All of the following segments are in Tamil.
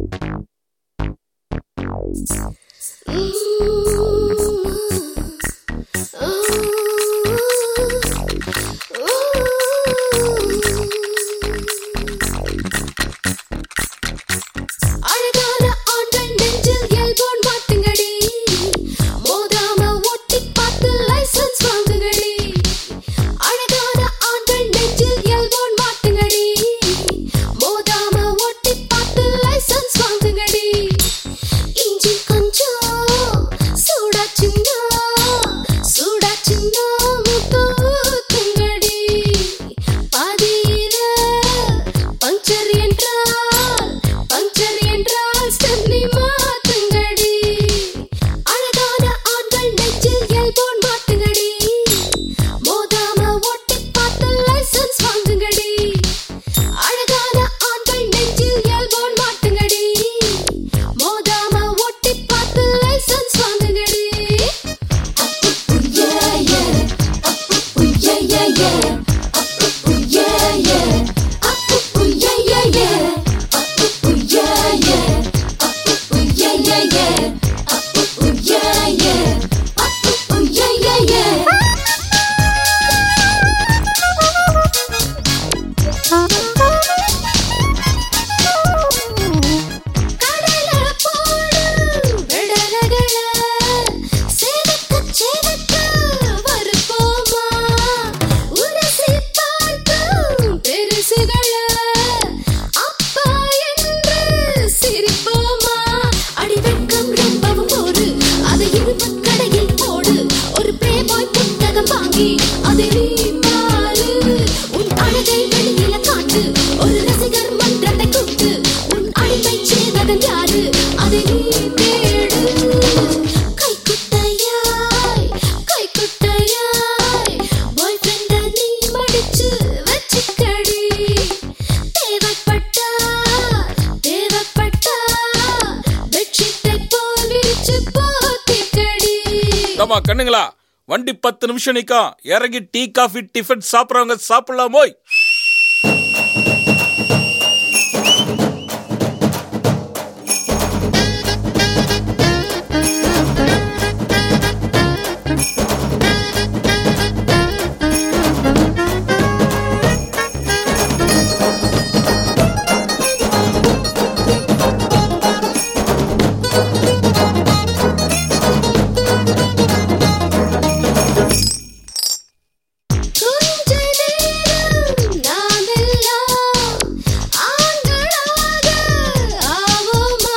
அழகான ஆண்கள் நெஞ்சில் எல்போன் மாட்டுங்கடி மோதாம ஓட்டி பார்த்து லைசன்ஸ் வாங்குங்கடி அழகான ஆண்கள் நெஞ்சில் எல்போன் மாட்டுங்கடி மோதாம ஓட்டி பார்த்து லைசன்ஸ் வாங்குங்கடி இஞ்சி கொஞ்சம் சூடாச்சுன்னா சூடாச்சுன்னா முத்தூத்துங்கடி பாதியில பஞ்சர் என்றால் பஞ்சர் என்றால் ஸ்டெப்னி மாத்துங்கடி அழகான ஆண்கள் நெஞ்சில் எல்போன் மாட்டுங்கடி மோதாம ஓட்டி பார்த்து லைசன்ஸ் வாங்குங்கடி அழகான ஆண்கள் நெஞ்சில் எல்போன் மாட்டுங்கடி மோதாம ஓட்டி பார்த்து லைசன்ஸ் வாங்குங்கடி yeah yeah yeah yeah yeah yeah yeah yeah yeah yeah yeah yeah yeah yeah yeah yeah yeah கடல போடு விடலகள சேதக்க சேதக்க வருப்போமா உரசி பார்க்கும் பெருசுகள அப்பா என்று சிரிப்போமா அடி வெட்கம் ரொம்பவும் போடு அதை இருப்பு கடையில் போடு ஒரு பிளேபாய் புத்தகம் வாங்கி அதை நீ பாரு உன் அழகை வெளியில காட்டு ஒரு ரசிகர் மன்றத்தை கூட்டு உன் அடிமை செய்ததன் யாரு அதை நீ தேடு கைக்குட்டையாய் கைக்குட்டையாய் பாய் ஃப்ரெண்ட நீ மடிச்சு வச்சுக்கடி தேவைப்பட்டா தேவைப்பட்டா பெட்ஷீட்டை போல் விரிச்சு போத்திக்கடி ஆமா கண்ணுங்களா வண்டி பத்து நிமிஷம் நிக்கும் இறங்கி டீ காஃபி டிஃபன் சாப்பிடுறவங்க சாப்பிடலாம் போய் கொஞ்ச நேரம் நாமெல்லாம் ஆண்களாக ஆவோமா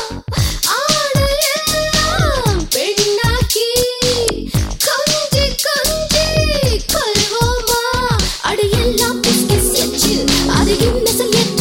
ஆடையெல்லாம் பெண்ணாக்கி கொஞ்சி கொஞ்சி கொள்வோமா அடையெல்லாம் பிஸ் பிஸ் எச்சு அது இன்னசல் எட்டு